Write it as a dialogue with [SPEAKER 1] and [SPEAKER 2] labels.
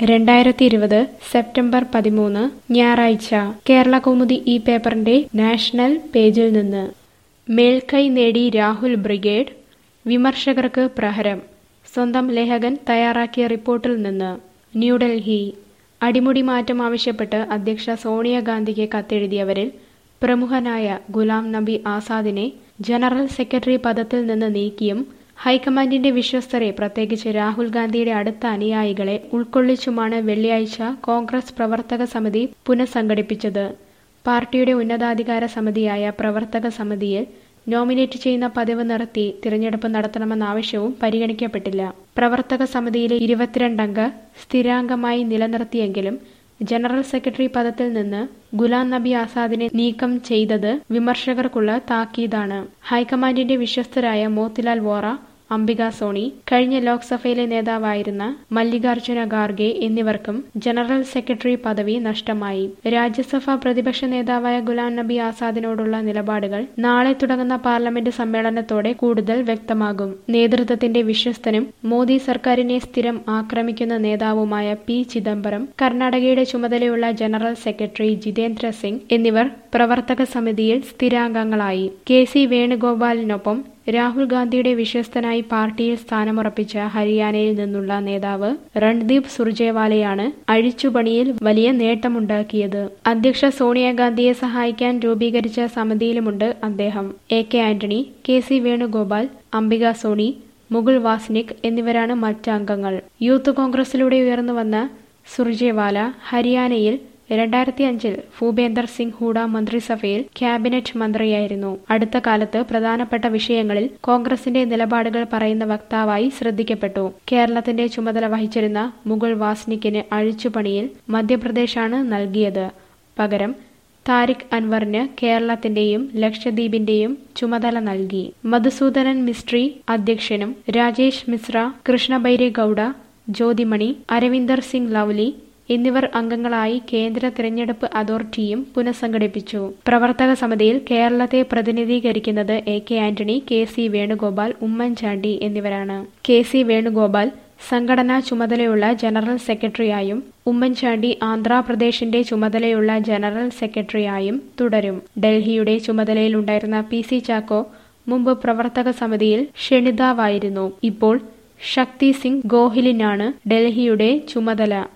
[SPEAKER 1] രണ്ടായിരത്തി ഇരുപത് സെപ്റ്റംബർ പതിമൂന്ന് ഞായറാഴ്ച കേരള കൗമുദി ഈ പേപ്പറിന്റെ നാഷണൽ പേജിൽ നിന്ന് മേൽക്കൈ നേടി രാഹുൽ ബ്രിഗേഡ് വിമർശകർക്ക് പ്രഹരം സ്വന്തം ലേഖകൻ തയ്യാറാക്കിയ റിപ്പോർട്ടിൽ നിന്ന് ന്യൂഡൽഹി അടിമുടി മാറ്റം ആവശ്യപ്പെട്ട് അധ്യക്ഷ സോണിയാഗാന്ധിക്ക് കത്തെഴുതിയവരിൽ പ്രമുഖനായ ഗുലാം നബി ആസാദിനെ ജനറൽ സെക്രട്ടറി പദത്തിൽ നിന്ന് നീക്കിയും ഹൈക്കമാൻഡിന്റെ വിശ്വസ്തരെ പ്രത്യേകിച്ച് രാഹുൽ ഗാന്ധിയുടെ അടുത്ത അനുയായികളെ ഉൾക്കൊള്ളിച്ചുമാണ് വെള്ളിയാഴ്ച കോൺഗ്രസ് പ്രവർത്തക സമിതി പുനഃസംഘടിപ്പിച്ചത് പാർട്ടിയുടെ ഉന്നതാധികാര സമിതിയായ പ്രവർത്തക സമിതിയിൽ നോമിനേറ്റ് ചെയ്യുന്ന പതിവ് നിർത്തി തിരഞ്ഞെടുപ്പ് നടത്തണമെന്ന ആവശ്യവും പരിഗണിക്കപ്പെട്ടില്ല പ്രവർത്തക സമിതിയിലെ ഇരുപത്തിരണ്ടംഗ സ്ഥിരാംഗമായി നിലനിർത്തിയെങ്കിലും ജനറൽ സെക്രട്ടറി പദത്തിൽ നിന്ന് ഗുലാം നബി ആസാദിനെ നീക്കം ചെയ്തത് വിമർശകർക്കുള്ള താക്കീതാണ് ഹൈക്കമാൻഡിന്റെ വിശ്വസ്തരായ മോത്തിലാൽ വോറ അംബിക സോണി കഴിഞ്ഞ ലോക്സഭയിലെ നേതാവായിരുന്ന മല്ലികാർജുന ഖാർഗെ എന്നിവർക്കും ജനറൽ സെക്രട്ടറി പദവി നഷ്ടമായി രാജ്യസഭാ പ്രതിപക്ഷ നേതാവായ ഗുലാം നബി ആസാദിനോടുള്ള നിലപാടുകൾ നാളെ തുടങ്ങുന്ന പാർലമെന്റ് സമ്മേളനത്തോടെ കൂടുതൽ വ്യക്തമാകും നേതൃത്വത്തിന്റെ വിശ്വസ്തനും മോദി സർക്കാരിനെ സ്ഥിരം ആക്രമിക്കുന്ന നേതാവുമായ പി ചിദംബരം കർണാടകയുടെ ചുമതലയുള്ള ജനറൽ സെക്രട്ടറി ജിതേന്ദ്ര സിംഗ് എന്നിവർ പ്രവർത്തക സമിതിയിൽ സ്ഥിരാംഗങ്ങളായി കെ സി വേണുഗോപാലിനൊപ്പം രാഹുൽ ഗാന്ധിയുടെ വിശ്വസ്തനായി പാർട്ടിയിൽ സ്ഥാനമുറപ്പിച്ച ഹരിയാനയിൽ നിന്നുള്ള നേതാവ് രൺദീപ് സുർജേവാലയാണ് അഴിച്ചുപണിയിൽ വലിയ നേട്ടമുണ്ടാക്കിയത് അധ്യക്ഷ സോണിയാഗാന്ധിയെ സഹായിക്കാൻ രൂപീകരിച്ച സമിതിയിലുമുണ്ട് അദ്ദേഹം A K Antony K C Venugopal Ambika Soni Mukul Wasnik എന്നിവരാണ് മറ്റംഗങ്ങൾ യൂത്ത് കോൺഗ്രസിലൂടെ ഉയർന്നുവന്ന സുർജേവാല ഹരിയാനയിൽ രണ്ടായിരത്തി അഞ്ചിൽ ഭൂപേന്ദർ സിംഗ് ഹൂഡ മന്ത്രിസഭയിൽ ക്യാബിനറ്റ് മന്ത്രിയായിരുന്നു അടുത്ത കാലത്ത് പ്രധാനപ്പെട്ട വിഷയങ്ങളിൽ കോൺഗ്രസിന്റെ നിലപാടുകൾ പറയുന്ന വക്താവായി ശ്രദ്ധിക്കപ്പെട്ടു കേരളത്തിന്റെ ചുമതല വഹിച്ചിരുന്ന മുകുൾ വാസ്നിക്കിന് അഴിച്ചുപണിയിൽ മധ്യപ്രദേശാണ് നൽകിയത് പകരം താരിഖ് അൻവറിന് കേരളത്തിന്റെയും ലക്ഷദ്വീപിന്റെയും ചുമതല നൽകി മധുസൂദനൻ മിസ്ട്രി അധ്യക്ഷനും രാജേഷ് മിശ്ര കൃഷ്ണബൈരി ഗൌഡ ജ്യോതിമണി അരവിന്ദർ സിംഗ് ലവ്ലി എന്നിവർ അംഗങ്ങളായി കേന്ദ്ര തിരഞ്ഞെടുപ്പ് അതോറിറ്റിയും പുനഃസംഘടിപ്പിച്ചു പ്രവർത്തക സമിതിയിൽ കേരളത്തെ പ്രതിനിധീകരിക്കുന്നത് A K Antony K C Venugopal Oommen Chandy എന്നിവരാണ് കെ സി വേണുഗോപാൽ സംഘടനാ ചുമതലയുള്ള ജനറൽ സെക്രട്ടറിയായും ഉമ്മൻചാണ്ടി ആന്ധ്രാപ്രദേശിന്റെ ചുമതലയുള്ള ജനറൽ സെക്രട്ടറിയായും തുടരും ഡൽഹിയുടെ ചുമതലയിലുണ്ടായിരുന്ന പി സി ചാക്കോ മുമ്പ് പ്രവർത്തക സമിതിയിൽ ക്ഷണിതാവായിരുന്നു ഇപ്പോൾ ശക്തി സിംഗ് ഗോഹിലിനാണ് ഡൽഹിയുടെ ചുമതല